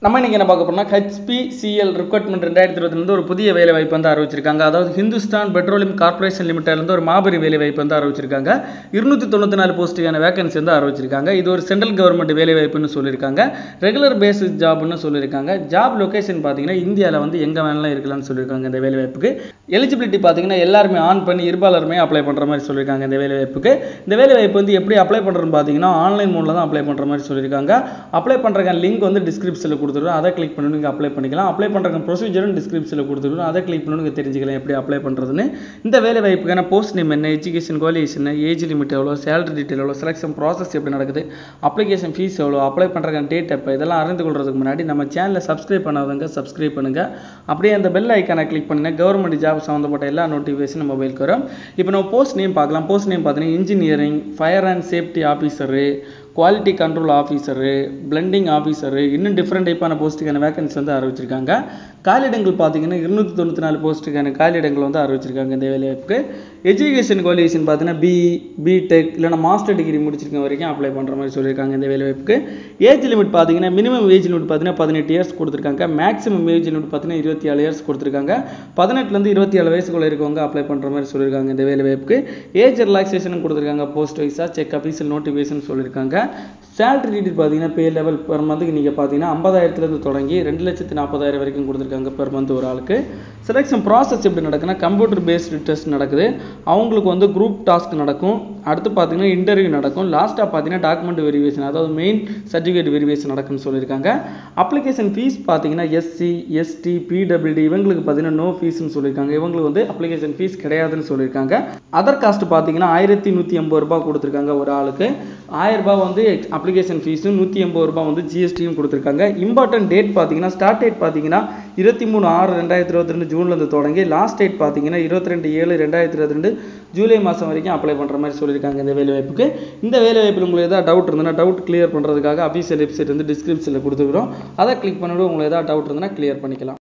நம்ம இன்னைக்கு என்ன பார்க்க போறோம்னா ஹெச்பிசிஎல் ரெக்ரூட்மெண்ட் ரெண்டாயிரத்தி இருபத்தி ஒரு புதிய வேலை வாய்ப்பு வந்து அறிவிச்சிருக்காங்க அதாவது ஹிந்துஸ்தான் பெட்ரோலியம் கார்ப்பரேஷன் லிமிடெட்லேருந்து ஒரு மாபெரும் வேலை வாய்ப்பு வந்து அறிவிச்சிருக்காங்க இருநூத்தி தொண்ணூற்றி நாலு போஸ்ட்டுக்கான வேகன்சி வந்து அறிவிச்சிருக்காங்க இது ஒரு சென்ட்ரல் கவர்மெண்ட் வேலை வாய்ப்புன்னு சொல்லியிருக்காங்க ரெகுலர் பேசிஸ் ஜாப்னு சொல்லியிருக்காங்க ஜாப் லொகேஷன் பார்த்தீங்கன்னா இந்தியாவில் வந்து எங்கே வேணாலும் இருக்கலாம்னு சொல்லியிருக்காங்க இந்த வேலை வாய்ப்புக்கு எலிஜிபிலிட்டி பார்த்தீங்கன்னா எல்லாருமே ஆன் பண்ணி இருபாலருமே அப்ளை பண்ணுற மாதிரி சொல்லியிருக்காங்க இந்த வேலை வாய்ப்புக்கு இந்த வேலை வாய்ப்பு வந்து எப்படி அப்ளை பண்ணுறதுன்னு பார்த்தீங்கன்னா ஆன்லைன் மூலில் தான் அப்ளை பண்ணுற மாதிரி சொல்லியிருக்காங்க அப்ளை பண்ணுறக்கான லிங்க் வந்து டிஸ்கிரிப்ஷனில் கொடுத்துருவோம் அதை கிளிக் பண்ணி நீங்கள் அப்ளை பண்ணிக்கலாம் அப்ளை பண்ணுறக்க ப்ரொசீஜரும் டிஸ்கிரிப்ஷனில் கொடுத்துருவோம் அதை கிளிக் பண்ணி நீங்கள் தெரிஞ்சுக்கலாம் எப்படி அப்ளை பண்ணுறதுன்னு இந்த வேலை வாய்ப்புக்கான போஸ்ட் நேம் என்ன எஜுகேஷன் குவாலிஃபிகேஷன் ஏஜ் லிமிட் எவ்வளோ சேலரி டீட்டெயில் எவ்வளோ செலெக்ஷன் ப்ராசஸ் எப்படி நடக்குது அப்ளிகேஷன் ஃபீஸ் எவ்வளோ அப்ளை பண்ணுறக்கான டேட் எப்போ இதெல்லாம் அறிந்து கொள்றதுக்கு முன்னாடி நம்ம சேனலை சப்ஸ்கிரைப் பண்ணாதவங்க சப்ஸ்கிரைப் பண்ணுங்கள் அப்படியே அந்த பெல் ஐக்கானை கிளிக் பண்ணுங்கள் கவர்மெண்ட் ஜாப் சம்மந்தப்பட்ட எல்லா நோட்டிஃபிகேஷன் மொபைலுக்கு வரும் இப்போ நம்ம போஸ்ட் நேம் பார்க்கலாம் போஸ்ட் நேம் பார்த்தீங்கன்னா engineering fire and safety officer quality control officer blending officer இன்னும் டிஃப்ரெண்ட் டைப்பான போஸ்ட்டுக்கான வேகன்சி வந்து அறிவிச்சிருக்காங்க காலிடங்கள் பார்த்தீங்கன்னா இருநூற்றி தொண்ணூற்றி நாலு போஸ்ட்டுக்கான காலிடங்கள் வந்து அறிவிச்சிருக்காங்க இந்த வேலைவாய்ப்புக்கு எஜுகேஷன் குவாலிஃபிகேஷன் பார்த்தீங்கன்னா பிஇ பிடெக் இல்லைனா மாஸ்டர் டிகிரி முடிச்சிருக்க வரைக்கும் அப்ளை பண்ணுற மாதிரி சொல்லியிருக்காங்க இந்த வேலைவாய்ப்புக்கு ஏஜ் லிமிட் பார்த்தீங்கன்னா மினிமம் ஏஜ் லிமிட் பார்த்தீங்கன்னா பதினெட்டு இயர்ஸ் கொடுத்துருக்காங்க மேக்ஸிமம் ஏஜ் லிமிட் பார்த்தீங்கன்னா இருபத்தி ஏழு இயர்ஸ் கொடுத்துருக்காங்க பதினெட்டுலேருந்து இருபத்தி ஏழு வயசுக்குள்ள இருக்கவங்க அப்ளை பண்ணுற மாதிரி சொல்லியிருக்காங்க இந்த வேலைவாய்ப்புக்கு ஏஜ் ரிலாக்ஸேஷன் கொடுத்துருக்காங்க போஸ்ட் வைஸாக செக் அஃபீஷியல் நோட்டிஃபிகேஷன் சொல்லியிருக்காங்க சேலரி டீட்டெயில் பார்த்தீங்கன்னா பே லெவல் பெர் மந்த்துக்கு நீங்கள் பார்த்தீங்கன்னா ஐம்பதாயிரத்துலேருந்து தொடங்கி ரெண்டு லட்சத்து நாற்பதாயிரம் வரைக்கும் கொடுத்துருக்காங்க பெர் மந்த் ஒரு ஆளுக்கு செலெக்ஷன் ப்ராசஸ் எப்படி நடக்குன்னா கம்ப்யூட்டர் பேஸ்டு டெஸ்ட் நடக்குது அவங்களுக்கு வந்து குரூப் டாஸ்க் நடக்கும் அடுத்து பார்த்தீங்கன்னா இன்டர்வியூ நடக்கும் லாஸ்ட்டாக பார்த்தீங்கன்னா டாக்குமெண்ட் வெரிஃபிகேஷன் அதாவது மெயின் சர்டிஃபிகேட் வெரிஃபிகேஷன் நடக்கும்னு சொல்லியிருக்காங்க அப்ளிகேஷன் ஃபீஸ் பார்த்தீங்கன்னா எஸ்சி எஸ்டி பிடபிள்யூடி இவங்களுக்கு பார்த்தீங்கன்னா நோ ஃபீஸ்னு சொல்லியிருக்காங்க இவங்களுக்கு வந்து அப்ளிகேஷன் ஃபீஸ் கிடையாதுன்னு சொல்லியிருக்காங்க அதர் காஸ்ட் பார்த்தீங்கன்னா ஆயிரத்தி நூற்றி ஐம்பது ரூபாய் கொடுத்துருக்காங்க ஒரு ஆளுக்கு ஆயிரம் ரூபாய் வந்து அப்ளிகேஷன் ஃபீஸும் நூற்றி எண்பது ரூபாய் வந்து ஜிஎஸ்டியும் கொடுத்துருக்காங்க இம்பார்ட்டன்ட் டேட் பார்த்தீங்கன்னா ஸ்டார்ட் டேட் பார்த்தீங்கன்னா இருபத்தி மூணு ஆறு ரெண்டாயிரத்தி இருபத்தி ரெண்டு ஜூன்லேருந்து தொடங்கி லாஸ்ட் டேட் பார்த்தீங்கன்னா இருபத்தி ரெண்டு ஏழு ரெண்டாயிரத்தி இருபத்தி ரெண்டு ஜூலை மாதம் வரைக்கும் அப்ளை பண்ணுற மாதிரி சொல்லியிருக்காங்க இந்த வேலை வாய்ப்புக்கு இந்த வேலை வாய்ப்பில் உங்களுக்கு ஏதாவது டவுட் இருந்ததுன்னா டவுட் கிளியர் பண்ணுறதுக்காக அஃபீஷியல் வெப்சைட் வந்து டிஸ்கிரிப்ஷனில் கொடுத்துருக்குறோம் அதை கிளிக் பண்ணிவிட்டு உங்களுக்கு ஏதாவது டவுட் இருந்ததுன்னா கிளியர் பண்ணிக்கலாம்